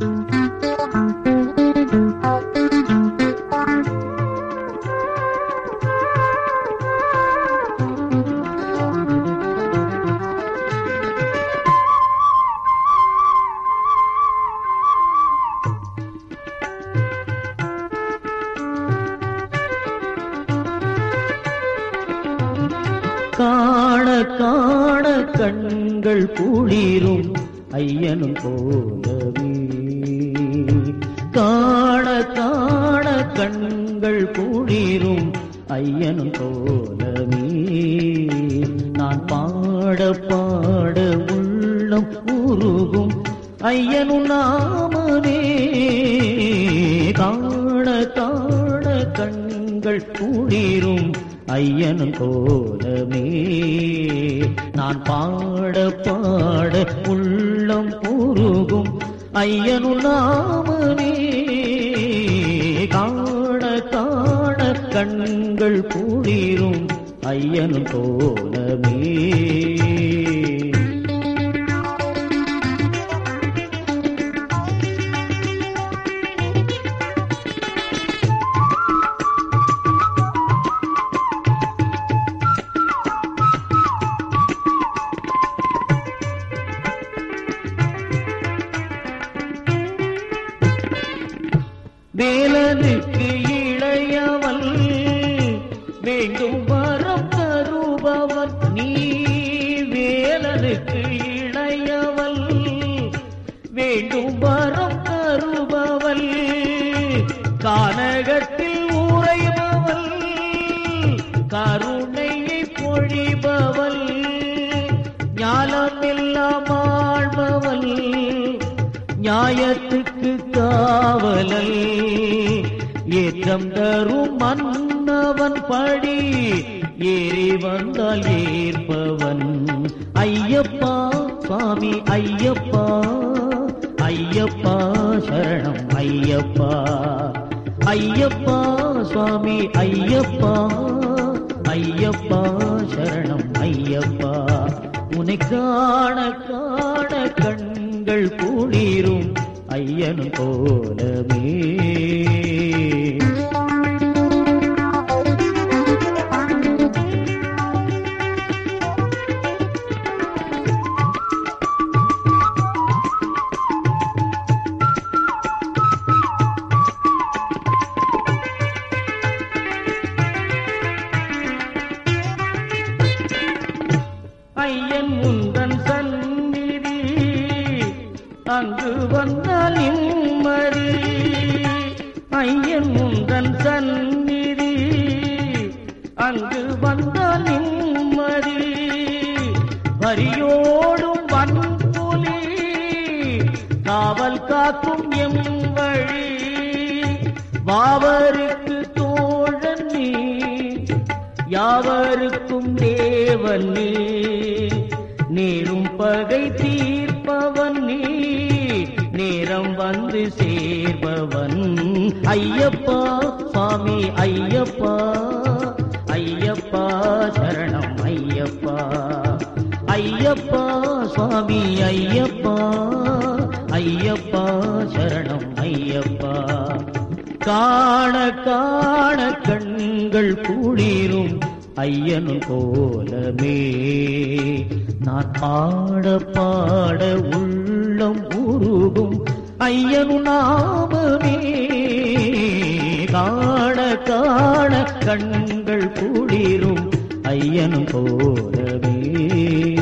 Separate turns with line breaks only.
காண காண கண்கள் குளிரும் ஐயனும் போலவே காண காண கண்கள் குளிரும் ஐயனும் போலவே நான் பாட பாட உள்ளம் உருகும் ஐயனும் நாமனே காண காண கண்கள் குளிரும் ஐயனும் கோலமே நான் பாட பாட உள்ளம் உருகும் ஐயனும் நாமனே காண காண கண்கள் குளிரும் ஐயனும் கோலமே வேலனுக்கு இளையவன் வேண்டும் வரம் தருபவன் நீ வேலனுக்கு இளையவன் வேண்டும் வரம் தருபவன் கானகத்தில் உறைபவள் கருணையை பொழிபவள் ஞானமெல்லாம் ஆழ்பவள் நியாயத்துக்கு காவலல் ஏற்றம் தரும் மன்னவன் படி ஏறி வந்தால் ஏற்பவன் ஐயப்பா சுவாமி ஐயப்பா ஐயப்பா சரணம் ஐயப்பா ஐயப்பா சுவாமி ஐயப்பா ஐயப்பா சரணம் ஐயப்பா உன்னை காண காண கண்கள் குளிரும் ஐயனும் போலமே ஐயன் முந்தன் சந்நிதி அங்கு வந்தால் நிம்மதி ஐயன் முந்தன் சந்நிதி அங்கு வந்தால் நிம்மதி வரியோடும் வன்புலி காவல் காக்கும் எம் வழி வாவருக்கு தோழன் நீ யாவருக்கும் தேவன் நீ நேரும் பகை தீர்ப்பவன் நீ நேரம் வந்து சேர்பவன் ஐயப்பா சுவாமி ஐயப்பா ஐயப்பா சரணம் ஐயப்பா ஐயப்பா சுவாமி ஐயப்பா ஐயப்பா சரணம் ஐயப்பா காண காண கண்கள் குளிரும் ஐயனும் கோலமே நான் பாட பாட உள்ளம் உருகும் ஐயனும் நாமமே காண காண கண்கள் குளிரும் ஐயனும் கோலமே